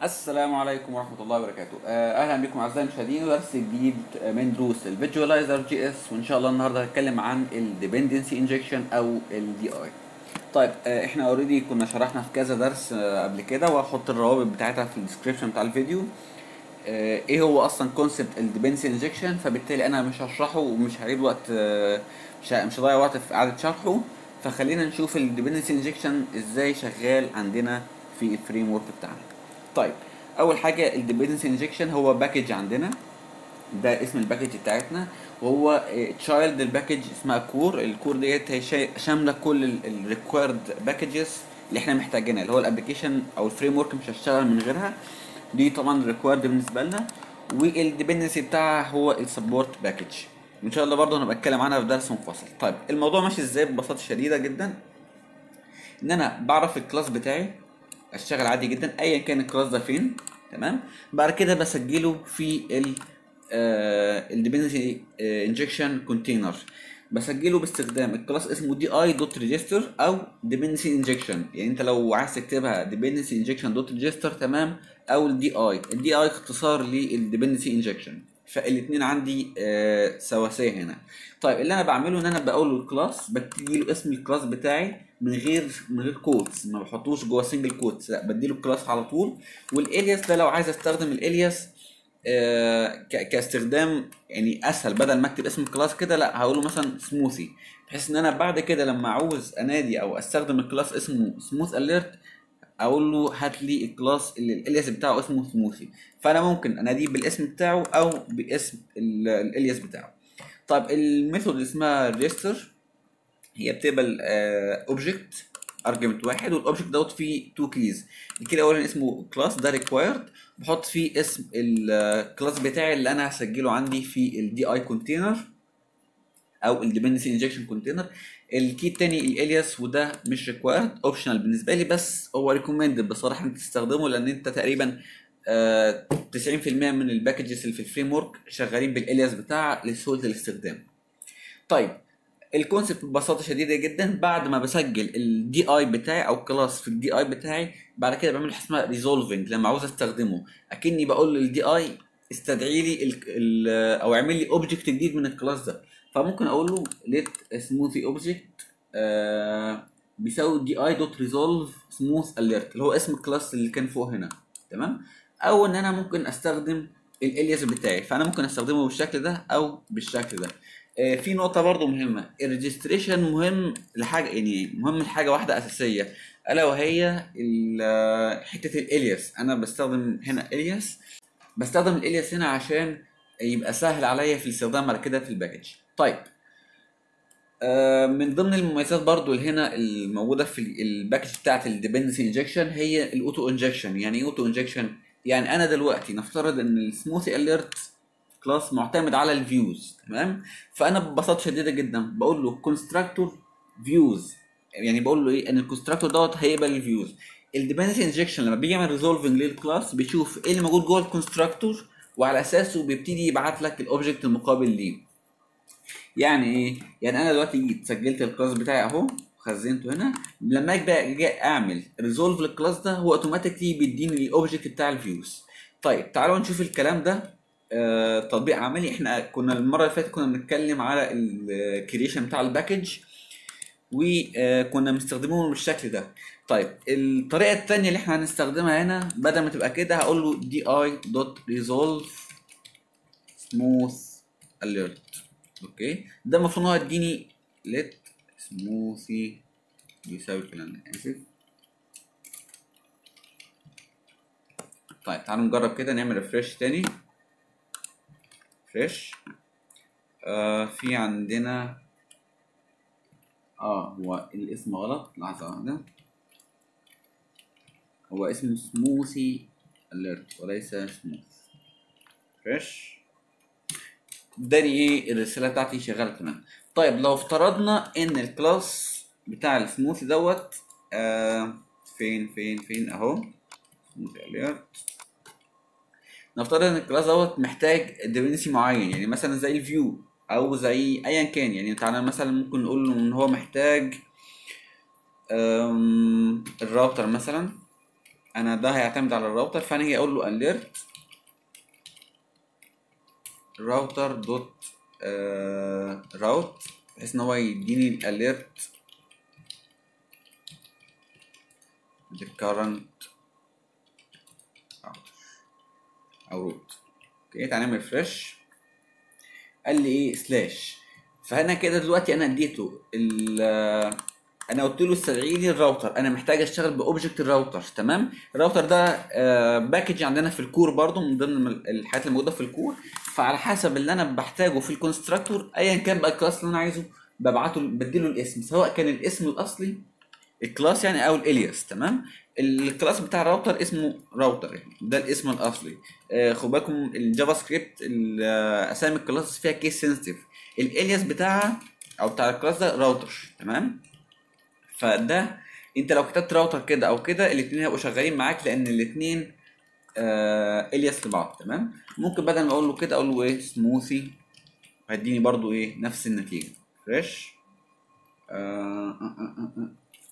السلام عليكم ورحمة الله وبركاته آه، أهلا بكم أعزائي المشاهدين ودرس جديد من دروس الفيجواليزر جي اس وإن شاء الله النهاردة هنتكلم عن الديبندنسي انجكشن أو الدي اي طيب آه، احنا اوريدي كنا شرحنا في كذا درس آه، قبل كده وهحط الروابط بتاعتها في الديسكريبشن بتاع الفيديو آه، ايه هو اصلا كونسبت الديبندنسي انجكشن فبالتالي انا مش هشرحه ومش هعيد وقت آه، مش ه- مش هضيع وقت في اعاده شرحه فخلينا نشوف الديبندنسي انجكشن ازاي شغال عندنا في الفريم ورك بتاعنا طيب اول حاجه الديبندنسي انجكشن هو باكج عندنا ده اسم الباكج بتاعتنا وهو تشايلد الباكج اسمها كور الكور ديت هي شا- شامله كل الريكويرد باكجز اللي احنا محتاجينها اللي هو الابلكيشن او الفريم ورك مش هشتغل من غيرها دي طبعا ريكويرد بالنسبه لنا والديبندنسي بتاعها هو السبورت باكج ان شاء الله برضه هنبقى اتكلم عنها في درس منفصل طيب الموضوع ماشي ازاي ببساطه شديده جدا ان انا بعرف الكلاس بتاعي اشتغل عادي جدا ايا كان الكلاس ده فين تمام بعد كده بسجله في ال الديبندنسي انجكشن كونتينر بسجله باستخدام الكلاس اسمه دي اي دوت ريجستر او ديبندنسي انجكشن يعني انت لو عايز تكتبها ديبندنسي انجكشن دوت ريجستر تمام او الدي اي الدي اي اختصار للديبندنسي انجكشن فالاثنين عندي آه سواسيه هنا طيب اللي انا بعمله ان انا بقول له الكلاس بكتب له اسم الكلاس بتاعي من غير من غير كودز ما بحطوش جوه سنجل كودز لا بديله الكلاس على طول والالياس ده لو عايز استخدم الالياس آه ك- كاستخدام يعني اسهل بدل ما اكتب اسم الكلاس كده لا هقول له مثلا سموثي بحيث ان انا بعد كده لما عاوز انادي او استخدم الكلاس اسمه سموث اليرت اقول له هات لي الكلاس اللي الالياس بتاعه اسمه سموثي فانا ممكن اناديه بالاسم بتاعه او باسم ال- الالياس بتاعه طيب الميثود اللي اسمها ريجستر هي بتقبل اوبجكت ارجمنت واحد والاوبجكت دوت فيه تو كيز الكي الاولاني اسمه كلاس ده ريكوايرد بحط فيه اسم الكلاس بتاعي اللي انا هسجله عندي في الدي اي كونتينر او الديبندنسي انجكشن كونتينر الكي التاني الالياس وده مش ريكوايرد اوبشنال بالنسبه لي بس هو ريكومندد بصراحه انك تستخدمه لان انت تقريبا آه، 90% من الباكجز اللي في الفريم ورك شغالين بالالياس بتاع لسهوله الاستخدام طيب الكونسيبت ببساطه شديده جدا بعد ما بسجل الدي اي بتاعي او كلاس في الدي اي بتاعي بعد كده بعمل حاجه اسمها ريزولفنج لما عاوز استخدمه اكني بقول للدي اي استدعي لي ال ال او اعمل لي اوبجكت جديد من الكلاس ده فممكن اقول له ليت سموثي اوبجكت بيساوي دي اي دوت ريزولف سموث اليرت اللي هو اسم الكلاس اللي كان فوق هنا تمام او ان انا ممكن استخدم الالياس بتاعي فانا ممكن استخدمه بالشكل ده او بالشكل ده آه، في نقطة برضو مهمة الريجستريشن مهم لحاجة يعني مهم لحاجة واحدة أساسية ألا وهي ال- آه، حتة الإلياس أنا بستخدم هنا إلياس بستخدم الإلياس هنا عشان يبقى سهل عليا في الاستخدام بعد كده في الباكج طيب آه، من ضمن المميزات برضو اللي هنا الموجودة في ال- الباكج بتاعت الديبندنسي انجكشن هي الاوتو انجكشن يعني ايه اوتو انجكشن يعني انا دلوقتي نفترض ان السموثي اليرت كلاس معتمد على الفيوز تمام فانا ببساطه شديده جدا بقول له كونستراكتور فيوز يعني بقول له ايه ان الكونستراكتور دوت هيقبل الفيوز الديبندنسي انجكشن لما بيجي يعمل ريزولفنج للكلاس بيشوف ايه اللي موجود جوه الكونستراكتور وعلى اساسه بيبتدي يبعت لك الاوبجكت المقابل ليه يعني ايه يعني انا دلوقتي جيت سجلت الكلاس بتاعي اهو خزنته هنا لما اجي بقى أجي اعمل ريزولف للكلاس ده هو اوتوماتيكلي بيديني الاوبجكت بتاع الفيوز طيب تعالوا نشوف الكلام ده آه، تطبيق عملي احنا كنا المره اللي فاتت كنا بنتكلم على الكريشن بتاع الباكج وكنا مستخدمينه بالشكل ده طيب الطريقه الثانيه اللي احنا هنستخدمها هنا بدل ما تبقى كده هقول له دي اي دوت ريزولف سموث اليرت اوكي ده المفروض ان هو يديني ليت سموثي بيساوي الكلام ده اسف طيب تعالوا نجرب كده نعمل ريفرش تاني فريش آه في عندنا اه هو الاسم غلط لحظة واحدة هو اسمه سموثي اليرت وليس سموث فريش اداني ايه الرسالة بتاعتي شغالة تمام طيب لو افترضنا ان الكلاس بتاع السموثي دوت آه فين فين فين اهو سموثي اليرت نفترض ان الكلاس دوت محتاج ديبندنسي معين يعني مثلا زي الفيو او زي ايا كان يعني تعالى مثلا ممكن نقول له ان هو محتاج أم، الراوتر مثلا انا ده هيعتمد على الراوتر فانا هاجي اقول له alert راوتر دوت راوت بحيث ان هو يديني الاليرت the current router او روت اوكي تعالى نعمل فريش قال لي ايه سلاش فانا كده دلوقتي انا اديته ال انا قلت له استدعي لي الراوتر انا محتاج اشتغل باوبجكت الراوتر تمام الراوتر ده آه باكج عندنا في الكور برضو من ضمن الحاجات الموجوده في الكور فعلى حسب اللي انا بحتاجه في الكونستراكتور ايا كان بقى الكلاس اللي انا عايزه ببعته بديله الاسم سواء كان الاسم الاصلي الكلاس يعني او الالياس تمام الكلاس بتاع الراوتر اسمه راوتر ده الاسم الاصلي آه خد بالكم الجافا سكريبت اسامي الكلاس فيها كيس سنسيتيف الالياس بتاعها او بتاع الكلاس ده راوتر تمام فده انت لو كتبت راوتر كده او كده الاثنين هيبقوا شغالين معاك لان الاثنين آه الياس لبعض تمام ممكن بدل ما اقول له كده اقول له ايه سموثي هيديني برضو ايه نفس النتيجه فريش آه آه آه آه.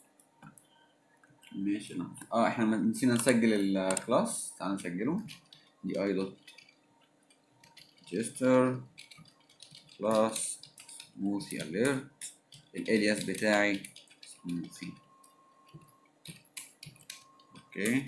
ماشي نعم اه احنا نسينا نسجل الكلاس تعال نسجله دي اي دوت جستر كلاس سموثي اليرت الالياس بتاعي سموثي اوكي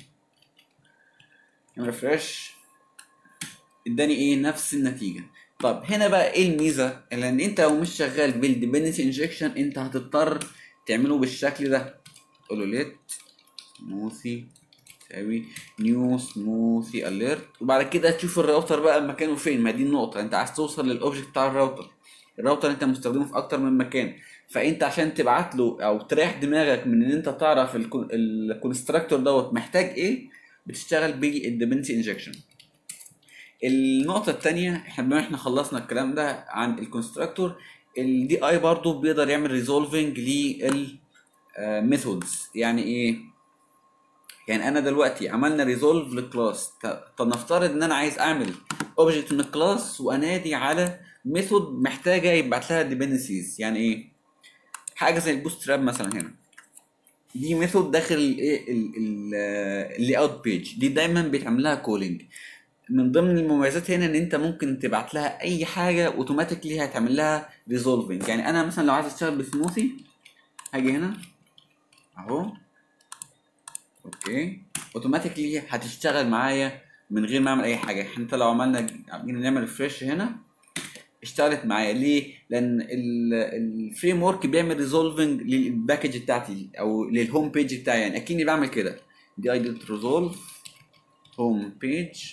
ريفرش اداني ايه نفس النتيجه طب هنا بقى ايه الميزه لان انت لو مش شغال بالديبندنسي انجكشن انت هتضطر تعمله بالشكل ده قول له ليت سموثي تساوي نيو سموثي اليرت وبعد كده تشوف الراوتر بقى مكانه فين ما دي النقطه انت عايز توصل للاوبجكت بتاع الراوتر الراوتر انت مستخدمه في اكتر من مكان فانت عشان تبعت له او تريح دماغك من ان انت تعرف الكونستراكتور دوت محتاج ايه بتشتغل بالديبندنسي انجكشن النقطة التانية احنا بما احنا خلصنا الكلام ده عن الكونستراكتور الدي اي برضو بيقدر يعمل ريزولفنج للميثودز يعني ايه يعني انا دلوقتي عملنا ريزولف للكلاس طب نفترض ان انا عايز اعمل اوبجكت من الكلاس وانادي على ميثود محتاجه يبعت لها ديبندنسيز يعني ايه حاجه زي البوست تراب مثلا هنا دي ميثود داخل الايه اللي اوت بيج دي دايما بيتعمل لها كولينج من ضمن المميزات هنا ان انت ممكن تبعت لها اي حاجه اوتوماتيكلي هتعمل لها ريزولفنج يعني انا مثلا لو عايز اشتغل بسموثي هاجي هنا اهو اوكي اوتوماتيكلي هتشتغل معايا من غير ما اعمل اي حاجه انت لو عملنا جينا نعمل فريش هنا اشتغلت معايا ليه؟ لان الفريم ورك بيعمل ريزولفنج للباكج بتاعتي او للهوم بيج بتاعي يعني اكني بعمل كده دي اي دوت ريزولف هوم بيج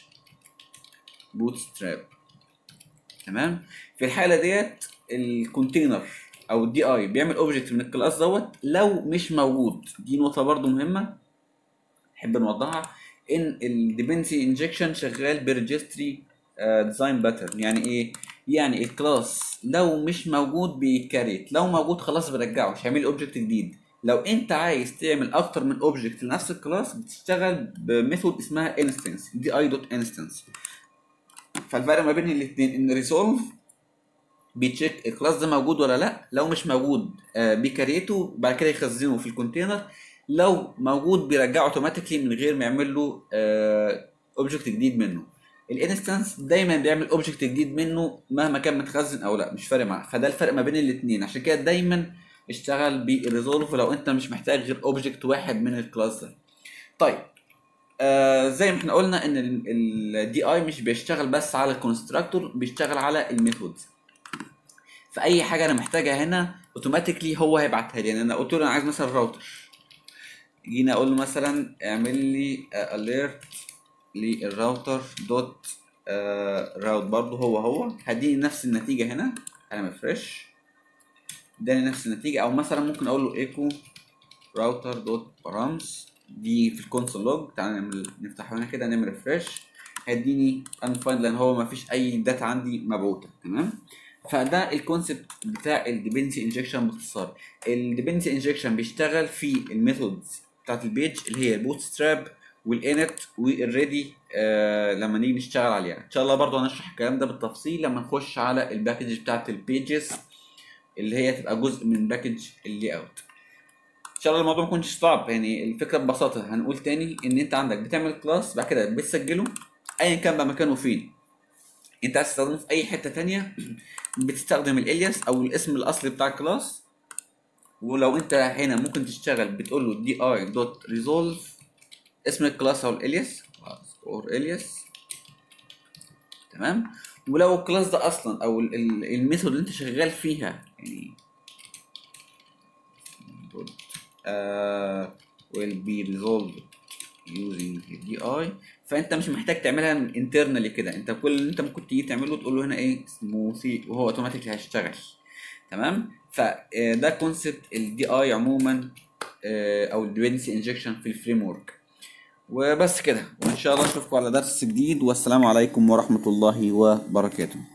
بوت ستراب تمام في الحاله ديت الكونتينر او الدي اي بيعمل اوبجكت من الكلاس دوت لو مش موجود دي نقطه برضو مهمه نحب نوضحها ان الديبندنسي انجكشن شغال بريجستري ديزاين باترن يعني ايه يعني الكلاس لو مش موجود بيكريت لو موجود خلاص برجعه مش هيعمل اوبجكت جديد لو انت عايز تعمل اكتر من اوبجكت لنفس الكلاس بتشتغل بميثود اسمها انستنس دي اي دوت انستنس فالفرق ما بين الاثنين ان ريزولف بيتشيك الكلاس ده موجود ولا لا لو مش موجود آه بيكريته بعد كده يخزنه في الكونتينر لو موجود بيرجعه اوتوماتيكلي من غير ما يعمل له اوبجكت جديد منه الانستنس دايما بيعمل اوبجكت جديد منه مهما كان متخزن او لا مش فارق معاه فده الفرق ما بين الاثنين عشان كده دايما اشتغل بالريزولف لو انت مش محتاج غير اوبجكت واحد من الكلاس ده طيب آه زي ما احنا قلنا ان الدي اي مش بيشتغل بس على الكونستراكتور بيشتغل على الميثودز فاي حاجه انا محتاجها هنا اوتوماتيكلي هو هيبعتها لي يعني انا قلت له انا عايز مثلا راوتر جينا اقول له مثلا اعمل لي اليرت للراوتر دوت راوت برضه هو هو هديني نفس النتيجه هنا انا فريش اداني نفس النتيجه او مثلا ممكن اقول له ايكو راوتر دوت بارامز دي في الكونسول لوج تعالى نعمل نفتحه هنا كده نعمل ريفرش هيديني انفايند لان هو ما فيش اي داتا عندي مبعوثه تمام فده الكونسبت بتاع الديبندنسي انجكشن باختصار الديبندنسي انجكشن بيشتغل في الميثودز بتاعت البيج اللي هي البوت ستراب والانت والريدي آه لما نيجي نشتغل عليها ان شاء الله برضو هنشرح الكلام ده بالتفصيل لما نخش على الباكج بتاعت البيجز اللي هي تبقى جزء من باكج اللي اوت ان شاء الله الموضوع ما يكونش صعب يعني الفكره ببساطه هنقول تاني ان انت عندك بتعمل كلاس بعد كده بتسجله ايا كان بقى مكانه فين انت عايز تستخدمه في اي حته تانية بتستخدم الالياس او الاسم الاصلي بتاع الكلاس ولو انت هنا ممكن تشتغل بتقول له دي اي دوت ريزولف اسم الكلاس او الالياس اور الياس تمام ولو الكلاس ده اصلا او ال- ال- الميثود اللي انت شغال فيها يعني uh, will be resolved using DI فانت مش محتاج تعملها انترنالي كده انت كل اللي انت ممكن تيجي تعمله تقول له هنا ايه سموثي وهو اوتوماتيكلي هيشتغل تمام فده كونسبت الدي اي عموما آه، او الديبندنسي انجكشن في الفريم ورك وبس كده وان شاء الله اشوفكم على درس جديد والسلام عليكم ورحمه الله وبركاته